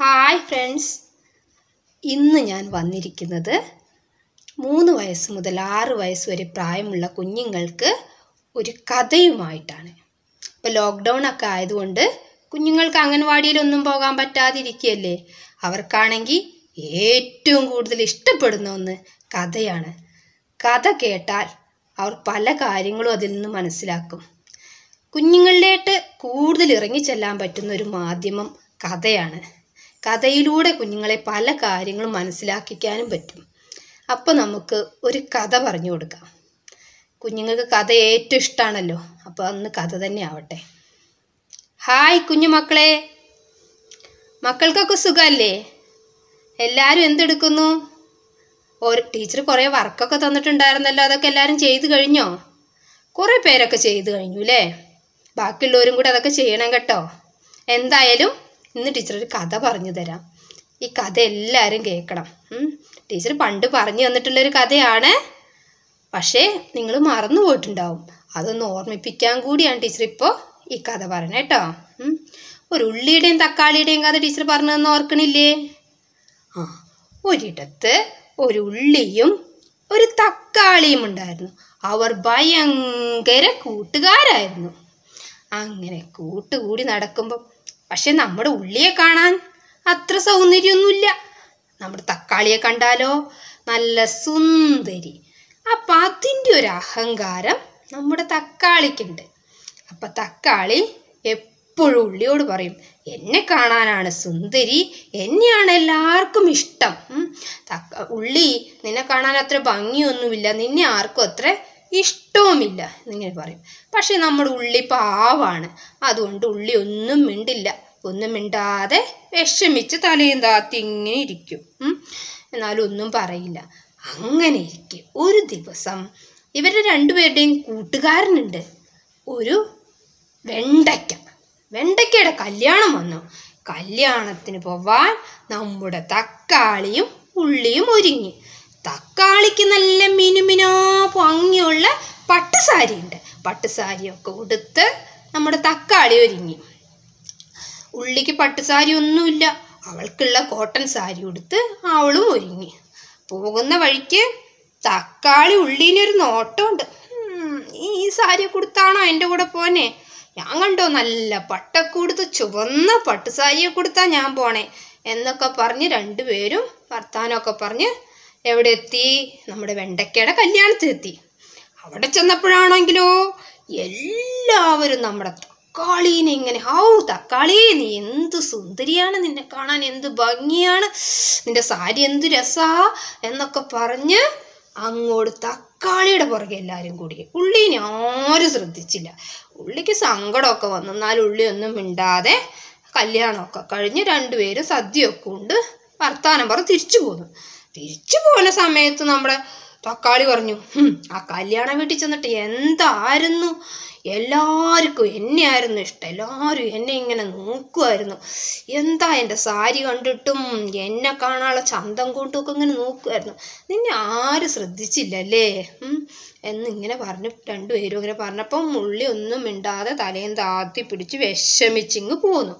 Hi friends ഇന്ന് ഞാൻ വന്നിരിക്കുന്നത് മൂന്ന് വയസ്സ് മുതൽ ആറ് വയസ്സ് വരെ പ്രായമുള്ള കുഞ്ഞുങ്ങൾക്ക് ഒരു കഥയുമായിട്ടാണ് ഇപ്പോൾ ലോക്ക്ഡൗൺ ഒക്കെ ആയതുകൊണ്ട് കുഞ്ഞുങ്ങൾക്ക് അംഗൻവാടിയിലൊന്നും പോകാൻ പറ്റാതിരിക്കുകയല്ലേ അവർക്കാണെങ്കിൽ ഏറ്റവും കൂടുതൽ ഇഷ്ടപ്പെടുന്ന ഒന്ന് കഥയാണ് കഥ കേട്ടാൽ അവർ പല കാര്യങ്ങളും അതിൽ നിന്ന് മനസ്സിലാക്കും കുഞ്ഞുങ്ങളിലേട്ട് കൂടുതൽ ഇറങ്ങിച്ചെല്ലാൻ പറ്റുന്ന ഒരു മാധ്യമം കഥയാണ് കഥയിലൂടെ കുഞ്ഞുങ്ങളെ പല കാര്യങ്ങളും മനസ്സിലാക്കിക്കാനും പറ്റും അപ്പോൾ നമുക്ക് ഒരു കഥ പറഞ്ഞു കൊടുക്കാം കുഞ്ഞുങ്ങൾക്ക് കഥ ഏറ്റവും ഇഷ്ടമാണല്ലോ അപ്പോൾ അന്ന് കഥ തന്നെ ആവട്ടെ ഹായ് കുഞ്ഞു മക്കളെ മക്കൾക്കൊക്കെ സുഖമല്ലേ എല്ലാവരും എന്തെടുക്കുന്നു ഒരു ടീച്ചർ കുറേ വർക്കൊക്കെ തന്നിട്ടുണ്ടായിരുന്നല്ലോ അതൊക്കെ എല്ലാവരും ചെയ്തു കഴിഞ്ഞോ കുറേ പേരൊക്കെ ചെയ്തു കഴിഞ്ഞു അല്ലേ ബാക്കിയുള്ളവരും കൂടെ അതൊക്കെ ചെയ്യണം കേട്ടോ എന്തായാലും ഇന്ന് ടീച്ചർ ഒരു കഥ പറഞ്ഞു തരാം ഈ കഥ എല്ലാവരും കേൾക്കണം ഉം. ടീച്ചർ പണ്ട് പറഞ്ഞു തന്നിട്ടുള്ളൊരു കഥയാണ് പക്ഷേ നിങ്ങൾ മറന്നു പോയിട്ടുണ്ടാവും അതൊന്ന് ഓർമ്മിപ്പിക്കാൻ കൂടിയാണ് ടീച്ചർ ഇപ്പോൾ ഈ കഥ പറഞ്ഞത് കേട്ടോ ഉം. ഒരു ഉള്ളിയുടെയും തക്കാളിയുടെയും കഥ ടീച്ചർ പറഞ്ഞു തന്ന ഓർക്കണില്ലേ ആ ഒരിടത്ത് ഒരു ഉള്ളിയും ഒരു തക്കാളിയും ഉണ്ടായിരുന്നു അവർ ഭയങ്കര കൂട്ടുകാരായിരുന്നു അങ്ങനെ കൂട്ടുകൂടി നടക്കുമ്പോൾ പക്ഷെ നമ്മുടെ ഉള്ളിയെ കാണാൻ അത്ര സൗന്ദര്യമൊന്നുമില്ല നമ്മുടെ തക്കാളിയെ കണ്ടാലോ നല്ല സുന്ദരി അപ്പം അതിൻ്റെ ഒരു അഹങ്കാരം നമ്മുടെ തക്കാളിക്കുണ്ട് അപ്പം തക്കാളി എപ്പോഴും ഉള്ളിയോട് പറയും എന്നെ കാണാനാണ് സുന്ദരി എന്നെയാണ് എല്ലാവർക്കും ഇഷ്ടം ഉം. തക്ക ഉള്ളി നിന്നെ കാണാൻ അത്ര ഭംഗിയൊന്നുമില്ല നിന്നെ ആർക്കും അത്ര ഇഷ്ടവുമില്ല എന്നിങ്ങനെ പറയും പക്ഷെ നമ്മുടെ ഉള്ളി പാവാണ് അതുകൊണ്ട് ഉള്ളി ഒന്നും മിണ്ടില്ല ഒന്നും മിണ്ടാതെ വിഷമിച്ച് തലയും താത്തി ഇങ്ങനെ ഇരിക്കും ഉം. എന്നാലും ഒന്നും പറയില്ല അങ്ങനെ ഇരിക്കും ഒരു ദിവസം ഇവരുടെ രണ്ടുപേരുടെയും കൂട്ടുകാരനുണ്ട് ഒരു വെണ്ടയ്ക്ക വെണ്ടയ്ക്കയുടെ കല്യാണം വന്നു കല്യാണത്തിന് പോവാൻ നമ്മുടെ തക്കാളിയും ഉള്ളിയും ഒരുങ്ങി തക്കാളിക്ക് നല്ല മിനുമിനാ ഭംഗിയുള്ള പട്ടുസാരി ഉണ്ട് പട്ടുസാരിയൊക്കെ ഉടുത്ത് നമ്മുടെ തക്കാളി ഒരുങ്ങി ഉള്ളിക്ക് പട്ടുസാരി ഒന്നുമില്ല അവൾക്കുള്ള കോട്ടൺ സാരി ഉടുത്ത് അവളും ഒരുങ്ങി പോകുന്ന വഴിക്ക് തക്കാളി ഉള്ളിനൊരു നോട്ടമുണ്ട് ഉം, ഈ സാരി കൊടുത്താണോ എൻ്റെ കൂടെ പോനെ ഞാൻ കണ്ടോ നല്ല പട്ടൊക്കെ കൊടുത്ത് ചുവന്ന പട്ടുസാരിയെ കൊടുത്താ ഞാൻ പോണേ എന്നൊക്കെ പറഞ്ഞ് രണ്ടുപേരും വർത്താനമൊക്കെ പറഞ്ഞ് എവിടെ എത്തി നമ്മുടെ വെണ്ടയ്ക്കയുടെ കല്യാണത്തിലെത്തി അവിടെ ചെന്നപ്പോഴാണെങ്കിലോ എല്ലാവരും നമ്മുടെ തക്കാളീനെ ഇങ്ങനെ ഹൗ തക്കാളി നീ എന്ത് സുന്ദരിയാണ് നിന്നെ കാണാൻ എന്ത് ഭംഗിയാണ് നിന്റെ സാരി എന്ത് രസാ എന്നൊക്കെ പറഞ്ഞ് അങ്ങോട്ട് തക്കാളിയുടെ പുറകെ എല്ലാവരും കൂടി ഉള്ളീനെ ആരും ശ്രദ്ധിച്ചില്ല ഉള്ളിക്ക് സങ്കടമൊക്കെ വന്നു എന്നാലും ഉള്ളി ഒന്നും മിണ്ടാതെ കല്യാണമൊക്കെ കഴിഞ്ഞ് രണ്ടുപേരും സദ്യയൊക്കെ ഉണ്ട് വർത്താനം പറഞ്ഞ് തിരിച്ചു പോന്നു തിരിച്ചു പോകുന്ന സമയത്ത് നമ്മുടെ തക്കാളി പറഞ്ഞു "ഹും, ആ കല്യാണ വീട്ടിൽ ചെന്നിട്ട് എന്തായിരുന്നു എല്ലാവർക്കും എന്നെയായിരുന്നു ഇഷ്ടം എല്ലാവരും എന്നെ ഇങ്ങനെ നോക്കുമായിരുന്നു എന്താ എൻ്റെ സാരി കണ്ടിട്ടും എന്നെ കാണാനുള്ള ചന്തം കൊണ്ടും ഒക്കെ ഇങ്ങനെ നോക്കുമായിരുന്നു നിന്നെ ആരും ശ്രദ്ധിച്ചില്ലല്ലേ ഉം, എന്നിങ്ങനെ പറഞ്ഞ് രണ്ടുപേരും ഇങ്ങനെ പറഞ്ഞപ്പം മുള്ളി ഒന്നും മിണ്ടാതെ തലയും താത്തി പിടിച്ച് വിഷമിച്ചിങ്ങ് പോന്നു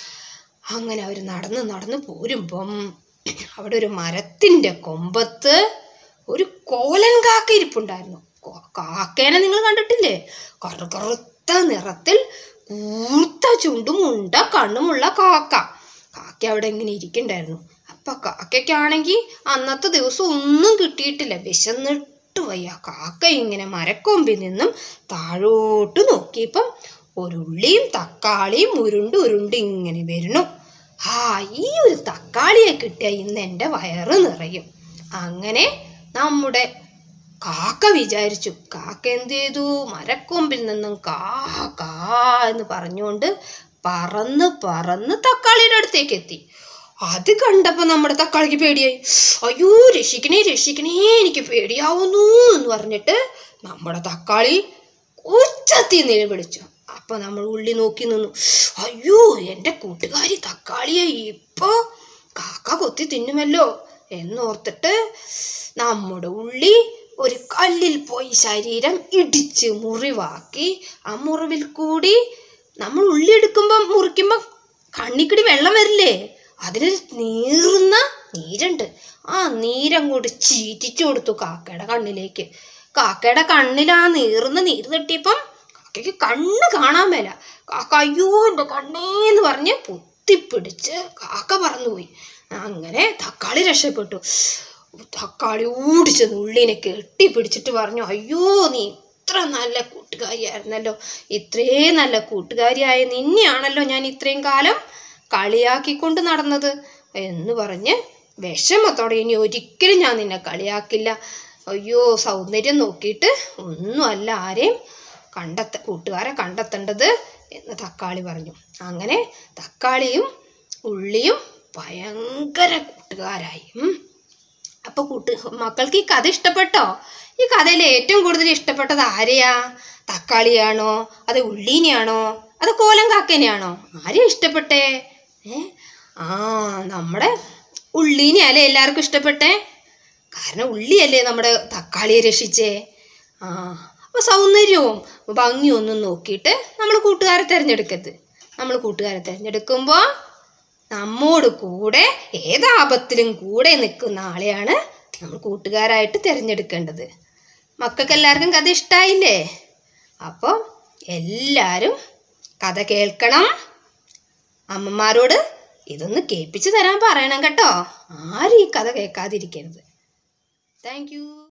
അങ്ങനെ അവർ നടന്ന് നടന്ന് പോരുമ്പം അവിടെ ഒരു മരത്തിൻ്റെ കൊമ്പത്ത് ഒരു കോലൻ കാക്ക ഇരിപ്പുണ്ടായിരുന്നു കോ- കാക്കേനെ നിങ്ങൾ കണ്ടിട്ടില്ലേ കറു കറുത്ത നിറത്തിൽ കൂർത്ത ചുണ്ടും ഉണ്ട കണ്ണുമുള്ള കാക്ക കാക്ക അവിടെ ഇങ്ങനെ ഇരിക്കണ്ടായിരുന്നു അപ്പൊ കാക്കയ്ക്കാണെങ്കിൽ അന്നത്തെ ദിവസം ഒന്നും കിട്ടിയിട്ടില്ല വിശന്നിട്ട് വയ്യ കാക്ക ഇങ്ങനെ മരക്കൊമ്പിൽ നിന്നും താഴോട്ട് നോക്കിയപ്പം ഒരു ഉള്ളിയും തക്കാളിയും ഉരുണ്ട് ഉരുണ്ട് ഇങ്ങനെ വരുന്നു ആ ഈ ഒരു തക്കാളിയെ കിട്ടിയ ഇന്ന് എൻ്റെ വയറ് നിറയും അങ്ങനെ നമ്മുടെ കാക്ക വിചാരിച്ചു കാക്ക എന്ത് ചെയ്തു മരക്കൊമ്പിൽ നിന്നും കാ കാ എന്ന് പറഞ്ഞുകൊണ്ട് പറന്ന് പറന്ന് തക്കാളിയുടെ അടുത്തേക്ക് എത്തി അത് കണ്ടപ്പോൾ നമ്മുടെ തക്കാളിക്ക് പേടിയായി അയ്യോ രക്ഷിക്കണേ രക്ഷിക്കണേ എനിക്ക് പേടിയാവുന്നു എന്ന് പറഞ്ഞിട്ട് നമ്മുടെ തക്കാളി ഉച്ചത്തി നിലവിളിച്ചു അപ്പൊ നമ്മൾ ഉള്ളി നോക്കി നിന്നു അയ്യോ എൻ്റെ കൂട്ടുകാരി തക്കാളിയെ ഇപ്പൊ കാക്ക കൊത്തി തിന്നുമല്ലോ എന്നോർത്തിട്ട് നമ്മുടെ ഉള്ളി ഒരു കല്ലിൽ പോയി ശരീരം ഇടിച്ച് മുറിവാക്കി ആ മുറിവിൽ കൂടി നമ്മൾ ഉള്ളി എടുക്കുമ്പം മുറിക്കുമ്പം കണ്ണിക്കിടി വെള്ളം വരില്ലേ അതിന് നീറുന്ന നീരുണ്ട് ആ നീരങ്ങോട്ട് ചീറ്റിച്ചു കൊടുത്തു കാക്കയുടെ കണ്ണിലേക്ക് കാക്കയുടെ കണ്ണിൽ ആ നീറുന്ന നീര് തട്ടിയപ്പം കാക്കയ്ക്ക് കണ്ണ് കാണാൻ മേല കാക്ക അയ്യോ എൻ്റെ കണ്ണേന്ന് പറഞ്ഞ് പൊത്തിപ്പിടിച്ച് കാക്ക പറന്നുപോയി അങ്ങനെ തക്കാളി രക്ഷപ്പെട്ടു തക്കാളി ഓടിച്ചെന്ന് ഉള്ളിനെ കെട്ടിപ്പിടിച്ചിട്ട് പറഞ്ഞു അയ്യോ നീ ഇത്ര നല്ല കൂട്ടുകാരിയായിരുന്നല്ലോ ഇത്രയും നല്ല കൂട്ടുകാരിയായ നിന്നെയാണല്ലോ ഞാൻ ഇത്രയും കാലം കളിയാക്കിക്കൊണ്ട് നടന്നത് എന്ന് പറഞ്ഞ് വിഷമത്തോടെ ഇനി ഒരിക്കലും ഞാൻ നിന്നെ കളിയാക്കില്ല അയ്യോ സൗന്ദര്യം നോക്കിയിട്ട് ഒന്നുമല്ല ആരെയും കണ്ടെത്ത കൂട്ടുകാരെ കണ്ടെത്തേണ്ടത് എന്ന് തക്കാളി പറഞ്ഞു അങ്ങനെ തക്കാളിയും ഉള്ളിയും ഭയങ്കര കൂട്ടുകാരായി ഉം. അപ്പൊ കൂട്ട് മക്കൾക്ക് ഈ കഥ ഇഷ്ടപ്പെട്ടോ ഈ കഥയിൽ ഏറ്റവും കൂടുതൽ ഇഷ്ടപ്പെട്ടത് ആരെയാ തക്കാളിയാണോ അത് ഉള്ളീനെയാണോ അത് കോലം കാക്കനെയാണോ ആരെയാ ഇഷ്ടപ്പെട്ടേ ഏ ആ നമ്മുടെ ഉള്ളീനെയല്ലേ എല്ലാവർക്കും ഇഷ്ടപ്പെട്ടേ കാരണം ഉള്ളിയല്ലേ നമ്മുടെ തക്കാളിയെ രക്ഷിച്ചേ ആ അപ്പൊ സൗന്ദര്യവും ഭംഗിയും ഒന്നും നോക്കിയിട്ട് നമ്മൾ കൂട്ടുകാരെ തിരഞ്ഞെടുക്കരുത് നമ്മൾ കൂട്ടുകാരെ തിരഞ്ഞെടുക്കുമ്പോൾ നമ്മോട് കൂടെ ഏതാപത്തിലും കൂടെ നിൽക്കുന്ന ആളെയാണ് നമ്മൾ കൂട്ടുകാരായിട്ട് തിരഞ്ഞെടുക്കേണ്ടത് മക്കൾക്ക് എല്ലാവർക്കും കഥ ഇഷ്ടമായില്ലേ അപ്പോൾ എല്ലാവരും കഥ കേൾക്കണം അമ്മമാരോട് ഇതൊന്ന് കേൾപ്പിച്ച് തരാൻ പറയണം കേട്ടോ ആരും ഈ കഥ കേൾക്കാതിരിക്കരുത് താങ്ക് യു